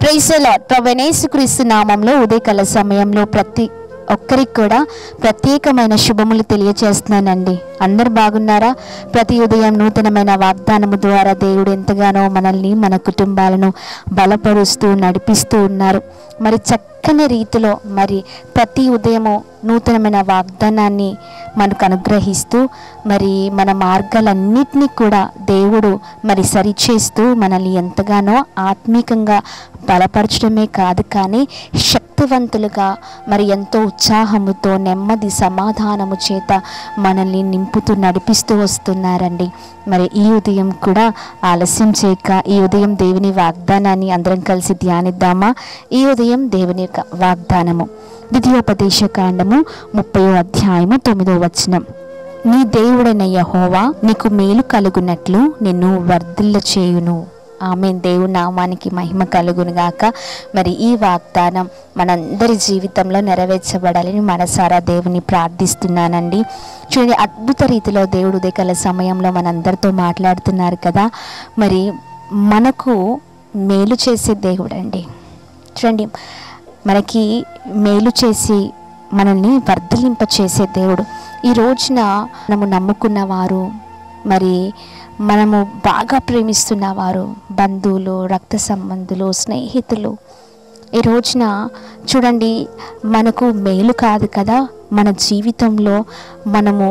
praise lord ప్రవణేశుక్రీస్తు నామంలో ఉదయకాల సమయంలో ప్రతి ఒక్కరికి కూడా ప్రత్యేకమైన శుభములు తెలియచేస్తున్నానండి అందరు బాగున్నారా ప్రతి ఉదయం నూతనమైన వాగ్దానము ద్వారా దేవుడు ఎంతగానో మనల్ని మన కుటుంబాలను బలపరుస్తూ నడిపిస్తూ ఉన్నారు మరి చక్కని రీతిలో మరి ప్రతి ఉదయము నూతనమైన వాగ్దానాన్ని మనకు అనుగ్రహిస్తూ మరి మన మార్గాలన్నిటినీ కూడా దేవుడు మరి సరిచేస్తూ మనల్ని ఎంతగానో ఆత్మీకంగా బలపరచడమే కాదు కానీ శక్తివంతులుగా మరి ఎంతో ఉత్సాహముతో నెమ్మది సమాధానము చేత మనల్ని నింపుతూ నడిపిస్తూ వస్తున్నారండి మరి ఈ ఉదయం కూడా ఆలస్యం చేయక ఈ ఉదయం దేవుని వాగ్దానాన్ని అందరం కలిసి ధ్యానిద్దామా ఈ ఉదయం దేవుని యొక్క వాగ్దానము ద్వితీయోపదేశ కాండము ముప్పై అధ్యాయము తొమ్మిదో వచనం నీ దేవుడైన యహోవా నీకు మేలు కలుగునట్లు నిన్ను వర్ధిల్ల చేయును ఆమె దేవుని నామానికి మహిమ కలుగునుగాక మరి ఈ వాగ్దానం మనందరి జీవితంలో నెరవేర్చబడాలని మనసారా దేవుని ప్రార్థిస్తున్నానండి చూడండి అద్భుత రీతిలో దేవుడు ఉదయకాల సమయంలో మనందరితో మాట్లాడుతున్నారు కదా మరి మనకు మేలు చేసే దేవుడండి చూడండి మనకి మేలు చేసి మనల్ని వర్ధలింప చేసే దేవుడు ఈ రోజున మనము నమ్ముకున్న వారు మరి మనము బాగా ప్రేమిస్తున్న వారు బంధువులు రక్త సంబంధులు స్నేహితులు ఈ రోజున చూడండి మనకు మేలు కాదు కదా మన జీవితంలో మనము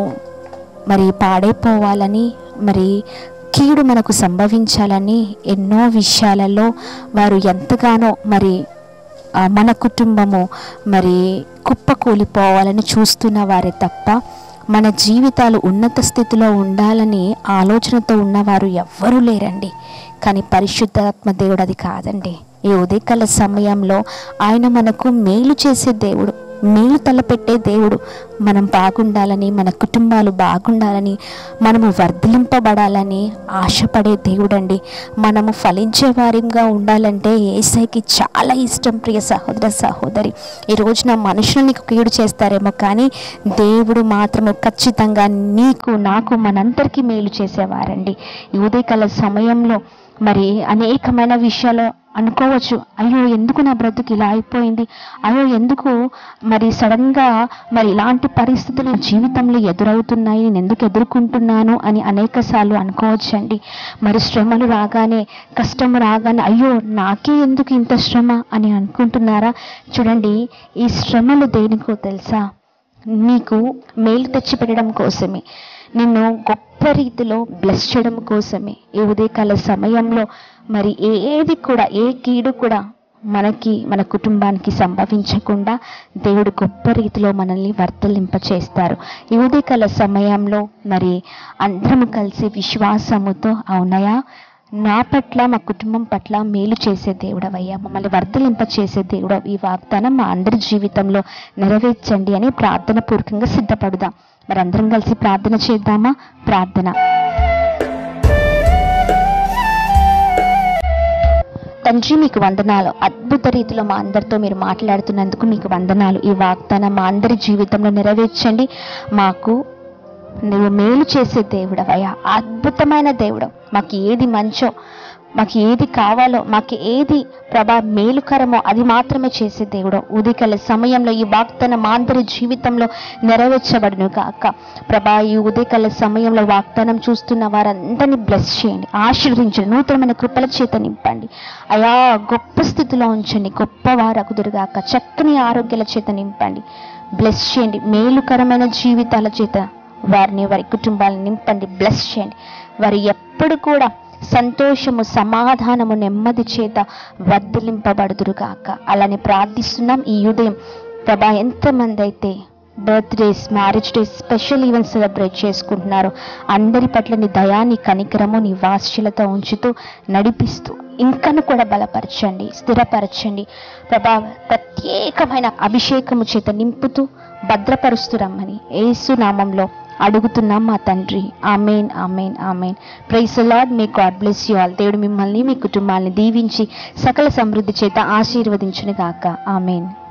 మరి పాడైపోవాలని మరి కీడు మనకు సంభవించాలని ఎన్నో విషయాలలో వారు ఎంతగానో మరి ఆ, మన కుటుంబము మరి కుప్పకూలిపోవాలని చూస్తున్న వారే తప్ప మన జీవితాలు ఉన్నత స్థితిలో ఉండాలని ఆలోచనతో ఉన్నవారు ఎవ్వరూ లేరండి కానీ పరిశుద్ధాత్మ దేవుడు అది కాదండి ఈ ఉదయకాల సమయంలో ఆయన మనకు మేలు చేసే దేవుడు మేలు తలపెట్టే దేవుడు మనం బాగుండాలని మన కుటుంబాలు బాగుండాలని మనము వర్ధలింపబడాలని ఆశపడే దేవుడండి మనము ఫలించే వారిగా ఉండాలంటే ఏసైకి చాలా ఇష్టం ప్రియ సహోదర సహోదరి ఈ రోజున మనుషులు నీకు కీడు చేస్తారేమో కానీ దేవుడు మాత్రము ఖచ్చితంగా నీకు నాకు మనందరికీ మేలు చేసేవారండి ఈ ఉదయకాల సమయంలో మరి అనేకమైన విషయాలు అనుకోవచ్చు అయ్యో ఎందుకు నా బ్రతుకు ఇలా అయిపోయింది అయ్యో ఎందుకు మరి సడన్గా మరి ఇలాంటి పరిస్థితులు నా జీవితంలో ఎదురవుతున్నాయి నేను ఎందుకు ఎదుర్కొంటున్నాను అని అనేక సార్లు అనుకోవచ్చండి మరి శ్రమలు రాగానే కష్టము రాగానే అయ్యో నాకే ఎందుకు ఇంత శ్రమ అని అనుకుంటున్నారా చూడండి ఈ శ్రమలు దేనికో తెలుసా నీకు మేలు తెచ్చిపెట్టడం కోసమే నిన్ను గొప్ప రీతిలో బ్లెస్ చేయడం కోసమే ఈ ఉదయకాల సమయంలో మరి ఏది కూడా ఏ కీడు కూడా మనకి మన కుటుంబానికి సంభవించకుండా దేవుడు గొప్ప రీతిలో మనల్ని వర్తలింప చేస్తారు ఈ ఉదయకాల సమయంలో మరి అందరము కలిసి విశ్వాసముతో అవునయా నా పట్ల మా కుటుంబం పట్ల మేలు చేసే దేవుడవయ్యా మమ్మల్ని వర్ధలింప చేసే దేవుడు ఈ వాగ్దానం మా అందరి జీవితంలో నెరవేర్చండి అని ప్రార్థన పూర్వకంగా సిద్ధపడుదాం మరి అందరం కలిసి ప్రార్థన చేద్దామా ప్రార్థన తండ్రి మీకు వందనాలు అద్భుత రీతిలో మా అందరితో మీరు మాట్లాడుతున్నందుకు మీకు వందనాలు ఈ వాగ్దానం మా అందరి జీవితంలో నెరవేర్చండి మాకు నువ్వు మేలు చేసే దేవుడవయ్యా అద్భుతమైన దేవుడు మాకు ఏది మంచో మాకు ఏది కావాలో మాకు ఏది ప్రభా మేలుకరమో అది మాత్రమే చేసే దేవుడు ఉదికల సమయంలో ఈ వాగ్దానం మా అందరి జీవితంలో నెరవేర్చబడును కాక ప్రభా ఈ ఉదయకాల సమయంలో వాగ్దానం చూస్తున్న వారందరినీ బ్లెస్ చేయండి ఆశీర్వదించండి నూతనమైన కృపల చేత నింపండి అయా గొప్ప స్థితిలో ఉంచండి గొప్ప వారకుదురుగాక చక్కని ఆరోగ్యాల చేత నింపండి బ్లెస్ చేయండి మేలుకరమైన జీవితాల చేత వారిని వారి కుటుంబాలను నింపండి బ్లెస్ చేయండి వారు ఎప్పుడు కూడా సంతోషము సమాధానము నెమ్మది చేత వర్ధలింపబడుదురుగాక అలానే ప్రార్థిస్తున్నాం ఈ ఉదయం ప్రభా ఎంతమంది అయితే birthdays marriage days special events celebrate చేసుకుంటున్నారు అందరి పట్ల నీ దయాని కనికరము నీ వాత్సల్యత ఉంచుతూ నడిపిస్తూ ఇంకను కూడా బలపరచండి స్థిరపరచండి ప్రభా ప్రత్యేకమైన అభిషేకము చేత నింపుతూ భద్రపరుస్తూ రమ్మని ఏసు నామంలో అడుగుతున్నాం మా తండ్రి amen amen amen praise Lord may God bless you all దేవుడు మిమ్మల్ని మీ కుటుంబాన్ని దీవించి సకల సమృద్ధి చేత ఆశీర్వదించును గాక ఆమెన్